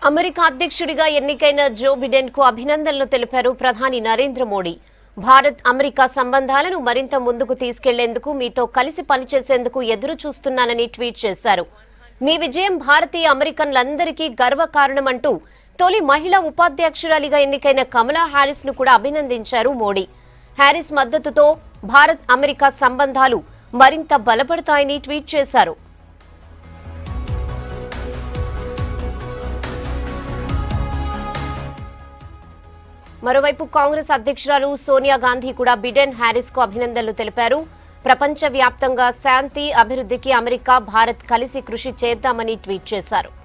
America అధ్యక్షుడిగా ఎన్నికైన Joe Biden కు అభినందనలు తెలిపారు ప్రధాని నరేంద్ర మోడీ భారత్ అమెరికా సంబంధాలను మరింత ముందుకు తీసుకెళ్లేందుకు మీతో కలిసి పనిచేసేందుకు ఎదురు చూస్తున్నానని ట్వీట్ చేశారు మీ విజయం భారతీయ అమెరికన్లందరికీ గర్వకారణమంటూ తొలి మహిళా ఉపాధ్యక్షురాలిగా ఎన్నికైన కమలా హ్యారిస్ ను కూడా అభినందించారు మోడీ హ్యారిస్ మద్దతుతో భారత్ అమెరికా సంబంధాలు మరింత బలపడతాయని ట్వీట్ చేశారు మరోవైపు కాంగ్రెస్ అధ్యక్షురాలు సోనియా గాంధీ కూడా బిడెన్ హ్యారిస్ కు అభినందనలు తెలిపారు ప్రపంచ వ్యాప్తంగా శాంతి అభివృద్ధికి అమెరికా భారత్ కలిసి కృషి చేద్దామని ట్వీట్ చేశారు